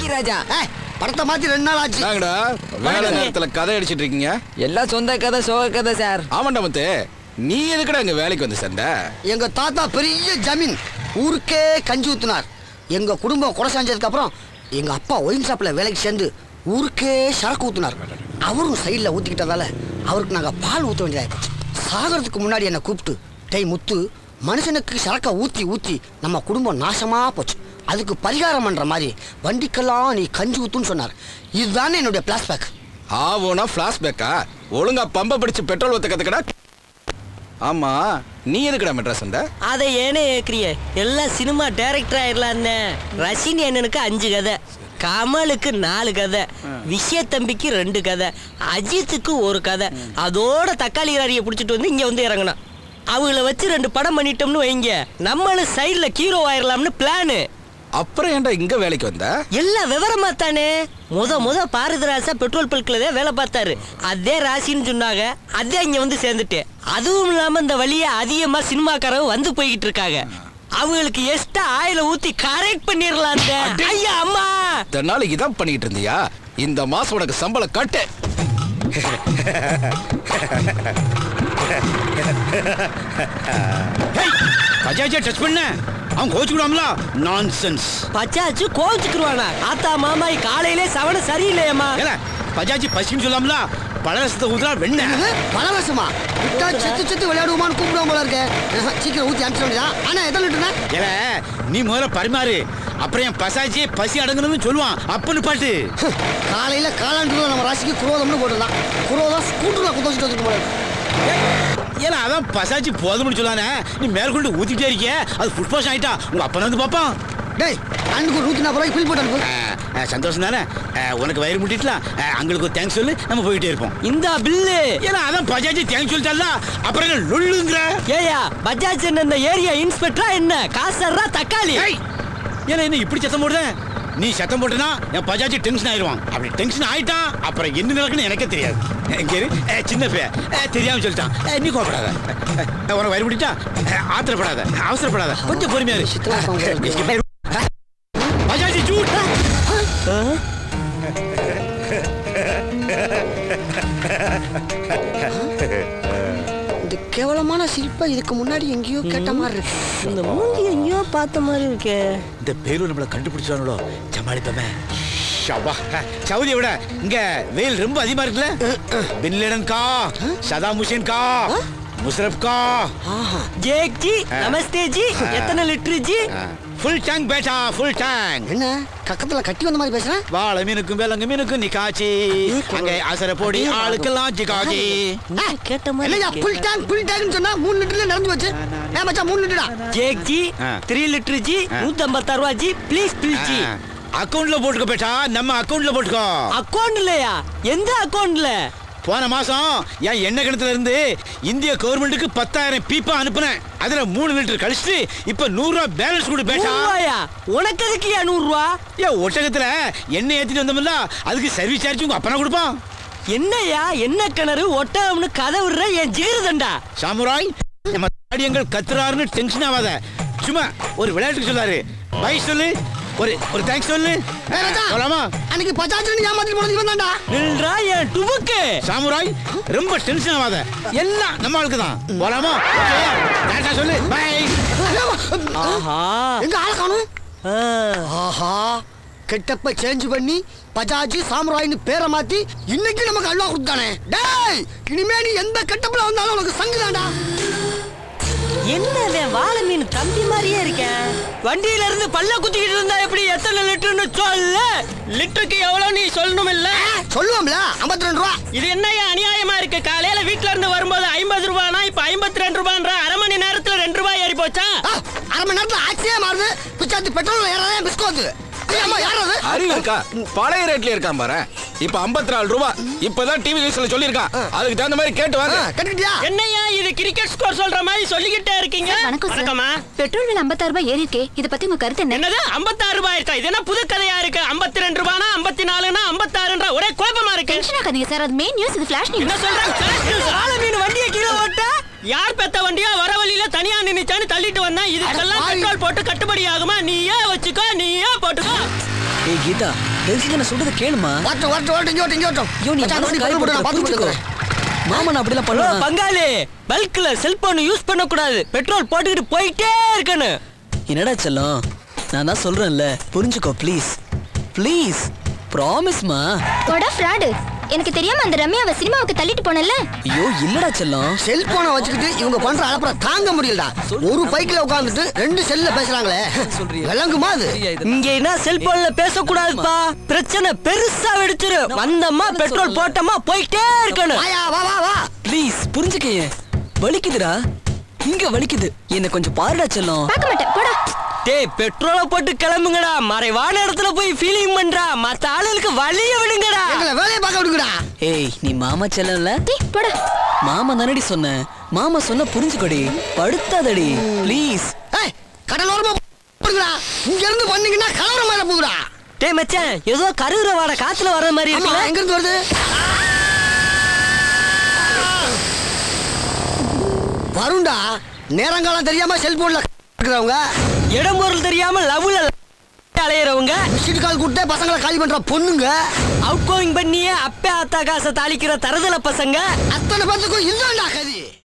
பாக்கியராஜா ஏய், படத்தை மாத்தி ரெண்டு நாள் ஆச்சு நாங்கடா வேலை நேரத்துல கதை அடிச்சிட்டு இருக்கீங்க எல்லாம் சொந்த கதை சோக கதை சார் ஆமாண்டா முத்து நீ எதுக்குடா இங்க வேலைக்கு வந்து சேர்ந்த எங்க தாத்தா பெரிய ஜமீன் ஊருக்கே கஞ்சி ஊத்துனார் எங்க குடும்பம் கொலை செஞ்சதுக்கு அப்புறம் எங்க அப்பா ஒயின் ஷாப்ல வேலைக்கு சேர்ந்து ஊருக்கே சரக்கு ஊத்துனார் அவரும் சைடில் ஊத்திக்கிட்டதால அவருக்கு நாங்க பால் ஊத்த வேண்டியதாயிடுச்சு சாகிறதுக்கு முன்னாடி என்னை கூப்பிட்டு டேய் முத்து மனுஷனுக்கு சரக்கை ஊத்தி ஊத்தி நம்ம குடும்பம் நாசமா போச்சு அதுக்கு பரிகாரம் பண்ற மாதிரி வண்டிக்கெல்லாம் நீ கஞ்சி ஊத்துன்னு சொன்னார் இதுதானே என்னுடைய பிளாஸ்பேக் ஆவோனா பிளாஷ்பேக்கா ஒழுங்கா பம்ப பிடிச்சு பெட்ரோல் ஊத்த கத்துக்கடா ஆமா நீ எதுக்குடா மெட்ராஸ் வந்த அதை ஏனே ஏற்கிறிய எல்லாம் சினிமா டைரக்டர் ஆயிடலான்னு ரசினி அண்ணனுக்கு அஞ்சு கதை கமலுக்கு நாலு கதை விஷய தம்பிக்கு ரெண்டு கதை அஜித்துக்கு ஒரு கதை அதோட தக்காளி ராரியை பிடிச்சிட்டு வந்து இங்க வந்து இறங்கணும் அவங்கள வச்சு ரெண்டு படம் பண்ணிட்டோம்னு வைங்க நம்மளும் சைடுல ஹீரோ ஆயிரலாம்னு பிளானு அப்புறம் ஏன்டா இங்க வேலைக்கு வந்த எல்லாம் விவரமா தானே முத முத பாரதிராசா பெட்ரோல் பல்க்ல தான் வேலை பார்த்தாரு அதே ராசின்னு சொன்னாங்க அதே இங்க வந்து சேர்ந்துட்டேன் அதுவும் இல்லாம இந்த வழியா அதிகமா சினிமாக்காரங்க வந்து போய்கிட்டு இருக்காங்க அவங்களுக்கு எக்ஸ்ட்ரா ஆயில ஊத்தி கரெக்ட் பண்ணிடலாம் ஐயா அம்மா இத்தனை நாளைக்கு இதான் பண்ணிட்டு இருந்தியா இந்த மாசம் உனக்கு சம்பளம் கட்டு பஜாஜா டச் பண்ண அவன் கோச்சுக்கிடாமல நான்சென்ஸ் பச்சாச்சு கோவிச்சுக்குருவானா ஆத்தா மாமாய் காலையிலே சவன சரியில்லையம்மா ஏல பஜாஜி பசின்னு சொல்லாமல பழரசத்தை ஊதுறா வெண்ண பலவசமா விட்டா செத்து செத்து விளையாடுவோமான்னு கூப்பிடுவோம் போல இருக்கு ஆஹா, சீக்கிரம் ஊத்தி அனுப்பிச்சு வேண்டியதா ஆனா எத்தனை லிட்டர்னா ஏல நீ முதல்ல பரிமாறு அப்புறம் என் பசாஜி பசி அடங்கணும்னு சொல்லுவான் அப்பன்னு பாட்டு காலையில காலாண்டு நம்ம ராசிக்கு குரோதம்னு போட்டுடலாம் குரோதம் ஸ்கூட்டர்ல குத்த வச்சுட்டு வந்துட்டு போல இருக்கு. ஏல அதான் பசாஜி போதும்னு சொல்லானே நீ மேற்கொண்டு ஊத்திட்டே இருக்கிய அது ஃபுட் பாய்சன் ஆயிட்டா உங்க அப்பா வந்து பாப்பான் டேய் அண்ணுக்கு ஒரு நூத்தி நாற்பது ரூபாய்க்கு பில் போட்டு அனுப்பு ஆ, ஆ, சந்தோஷம் தானே ஆ, உனக்கு வயிறு முட்டிட்டுலாம் ஆ, அங்களுக்கு ஒரு தேங்க்ஸ் சொல்லு நம்ம போயிட்டே இருப்போம் இந்த பில்லு ஏன்னா அதான் பஜாஜி தேங்க்ஸ் சொல்லிட்டால அப்புறம் என்ன லொல்லுங்கிற ஏயா பஜாஜ் என்ன இந்த ஏரியா இன்ஸ்பெக்டரா என்ன காசர்ரா தக்காளி ஏய் ஏன்னா என்ன இப்படி சத்தம் போடுற நீ சத்தம் போட்டனா என் பஜாஜி டென்ஷன் ஆயிடுவான் அப்படி டென்ஷன் ஆயிட்டான் அப்புறம் என்ன நடக்குன்னு எனக்கே தெரியாது இங்க இரு. ஏ, சின்ன பே ஏ, தெரியாம சொல்லிட்டான் ஏ, நீ கோபப்படாத ஏ, உனக்கு வயிறு முடிட்டா ஆத்திரப்படாத அவசரப்படாத கொஞ்சம் பொறுமையா இரு. சித்தமா இருப்பாங்க போல இருக்கு. இங்க பாரு. பஜாஜி ஜூட் இந்த கேவலமான சிரிப்பை இதுக்கு முன்னாடி எங்கேயோ கேட்ட மாதிரி இருக்கு இந்த மூஞ்சி எங்கேயோ பார்த்த மாதிரி இருக்கே இந்த பேரு நம்மள கண்டுபிடிச்சானுங்களோ சமாளிப்பமே ஷபா சவுதியை விட இங்க வெயில் ரொம்ப அதிகமா இருக்குல்ல பின் லேடன் கா சதாம் ஹுசேன் கா முஷரப் கா ஜேக் ஜி நமஸ்தே ஜி எத்தனை லிட்டர் ஜி ஃபுல் டேங்க் பேட்டா ஃபுல் டேங்க் என்ன கக்கத்துல கட்டி வந்த மாதிரி பேசுறேன் வாழ மீனுக்கும் வேலங்க மீனுக்கும் நிக்காச்சி அங்கே அசர போடி ஆளுக்கெல்லாம் ஜிகாஜி கேட்ட என்னய்யா மாதிரி புல் டேங்க் புல் டேங்க்னு சொன்னா மூணு லிட்டர்ல நடந்து வச்சு ஏன் மச்சான் மூணு லிட்டரா ஜேக் ஜி ஆ. த்ரீ லிட்டர் ஜி நூத்தி ஐம்பத்தாறு ரூபா ஜி ப்ளீஸ் ப்ளீஸ் ஜி அக்கவுண்ட்ல போட்டுக்கோ பேட்டா நம்ம அக்கவுண்ட்ல போட்டுக்கோ அக்கௌண்ட் இல்லையா எந்த அக்கௌண்ட்ல போன மாசம் என் எண்ணெய் கிணத்துல இருந்து இந்திய கவர்மெண்ட்டுக்கு பத்தாயிரம் பீப்பா அனுப்புனேன் அதுல மூணு லிட்டர் கழிச்சுட்டு இப்ப நூறு ரூபாய் பேலன்ஸ் கொடு பேட்டா ரூபாயா உனக்கு எதுக்கு நூறு ரூபா ஏன் ஒட்டகத்துல எண்ணெய் ஏத்திட்டு வந்தோம்ல அதுக்கு சர்வீஸ் சார்ஜ் உங்க அப்பனா கொடுப்பான் என்னய்யா என்ன கிணறு ஒட்டகம்னு கதை விடுற என் ஜீரதண்டா சாமுராய் நம்ம தாடியங்கள் கத்துறாருன்னு டென்ஷன் ஆகாத சும்மா ஒரு விளையாட்டுக்கு சொல்லாரு பை சொல்லு ஒரு ஒரு தேங்க்ஸ் சொல்லு ஏய் மச்சான் சொல்லாமா அன்னைக்கு பச்சாச்சுன்னு ஏமாத்திட்டு போனது இவன் தான்டா நின்றா என் டுபுக்கு சாமுராய் ரொம்ப டென்ஷன் ஆகாத எல்லாம் நம்ம ஆளுக்கு தான் போலாமா டேட்டா சொல்லு பை ஆஹா எங்க ஆளை காணும் ஆ. ஆஹா கெட்டப்ப சேஞ்ச் பண்ணி பஜாஜ் சாம்ராய்னு பேரை மாத்தி இன்னைக்கு நமக்கு அல்வா கொடுத்தானே டேய் இனிமே நீ எந்த கெட்டப்புல வந்தாலும் உனக்கு சங்கு தான்டா என்ன வாழை மீன் தம்பி மாதிரியே இருக்கேன் வண்டியில இருந்து பல்ல குத்திக்கிட்டு இருந்தா எப்படி எத்தனை லிட்டர்னு சொல்லு லிட்டருக்கு எவ்வளவு நீ சொல்லணும் இல்ல சொல்லுவோம்ல ஐம்பத்தி ரெண்டு ரூபா இது என்னய்யா அநியாயமா இருக்கு காலையில வீட்ல இருந்து வரும்போது ஐம்பது ரூபானா இப்ப ஐம்பத்தி ரெண்டு ரூபான்ற அரை மணி நேரத்துல ரெண்டு ரூபாய் ஏறி போச்சா ஆ, அரை மணி நேரத்துல ஆட்சியே மாறுது பிச்சாத்து பெட்ரோல் ஏறாதே பிஸ்கோத்து அம்மா யார் அது அறிவு இருக்கா பழைய ரேட்ல இருக்கான் பாரு இப்ப 54 நாலு ரூபா இப்பதான் டிவி நியூஸ்ல சொல்லியிருக்கான் அதுக்கு தகுந்த மாதிரி கேட்டு வாங்க கட்டுக்கிட்டியா என்னய்யா இது கிரிக்கெட் ஸ்கோர் சொல்ற மாதிரி சொல்லிக்கிட்டே இருக்கீங்க வணக்கம் சார். வணக்கம்மா பெட்ரோல் விலை ஐம்பத்தாறு ரூபாய் ஏறி இருக்கே இதை பத்தி உங்க கருத்து என்ன என்னது 56 ரூபாய் இருக்கா இது என்ன புது கதையா இருக்கு 52 ரெண்டு ரூபானா ஐம்பத்தி நாலுனா ஐம்பத்தாறுன்ற ஒரே குழப்பமா இருக்கு டென்ஷன் ஆகாதீங்க சார் அது மெயின் நியூஸ் இது ஃபிளாஷ் என்ன நியூஸ் சொல்றாங்க ஆள மீன் வண்டியை கீழே ஓட்ட யார் பெத்த வண்டியா வர வழியில தனியா நின்னுச்சான்னு தள்ளிட்டு வந்தா இதுக்கெல்லாம் அட பாவி. பெட்ரோல் போட்டு கட்டுப்படி ஆகுமா நீயே வச்சுக்கோ நீயே போட்டுக்கோ ஏய் கீதா தெரிஞ்சு நான் சொல்றத கேளுமா வரட்டும் வரட்டும் வரட்டும் இங்கே வரட்டும் இங்கே வரட்டும் ஐயோ நீ மச்சான், மனசு வண்டி பக்கத்துல போட்டு நான் பார்த்து புரிஞ்சுக்கோ போட்டுக்கிறேன். மாமா நான் அப்படிலாம் ஹலோ பண்ணுவேன் பங்காளி பல்க்ல செல்போன் யூஸ் பண்ண கூடாது பெட்ரோல் போட்டுக்கிட்டு போயிட்டே இருக்கணும் என்னடா செல்லம் நான் தான் சொல்றேன்ல புரிஞ்சுக்கோ ப்ளீஸ் ப்ளீஸ் ப்ராமிஸ்மா கொடா ஃப்ராடு எனக்கு தெரியாம அந்த ரம்யாவை சினிமாவுக்கு தள்ளிட்டு போனல ஐயோ இல்லடா செல்லம் செல்போனை வச்சுக்கிட்டு இவங்க பண்ற அலப்பற தாங்க முடியலடா ஒரு பைக்ல உட்காந்துட்டு ரெண்டு செல்ல பேசுறாங்களே சொல்றியா? விளங்குமா அது சரியா இது? இங்க என்ன செல்போன்ல பேசக்கூடாதுப்பா பிரச்சனை பெருசா வெடிச்சிரு வந்தம்மா பெட்ரோல் போட்டோமா போயிட்டே இருக்கணும் வாயா வா வா வா ப்ளீஸ் புரிஞ்சுக்கயே வலிக்குதுடா இங்க வலிக்குது என்ன கொஞ்சம் பாருடா செல்லம் பார்க்க மாட்டேன் போடா டேய் பெட்ரோலை போட்டு கிளம்புங்கடா மறைவான இடத்துல போய் ஃபீலிங் பண்றா மத்த ஆளுகளுக்கு வழிய விடுங்கடா எங்களை வேலையை பார்க்க விடுங்கடா ஏய் நீ மாமா செல்லம்ல டேய் போடா மாமா தானடி சொன்ன மாமா சொன்ன புரிஞ்சுக்கோடி படுத்தாதடி ப்ளீஸ் ஏய் கடலோரமா போடுங்கடா இங்க இருந்து பண்ணீங்கன்னா கலவரம் மேல போகுடா டேய் மச்சான் ஏதோ கருகிற வாட காத்துல வர்ற மாதிரி ஆமா இருக்குல்ல எங்க இருந்து வருது வருண்டா நேரங்காலம் தெரியாம செல்போன்ல இருக்கிறவங்க இடம் பொருள் தெரியாம லவ்ல அலையறவங்க மிஸ்டு கால் கொடுத்தே பசங்களை காலி பண்ற பொண்ணுங்க அவுட் கோயிங் பண்ணியே அப்பே ஆத்தா காசை தாளிக்கிற தருதல பசங்க அத்தனை பேத்துக்கும் இதுதான்டா கதி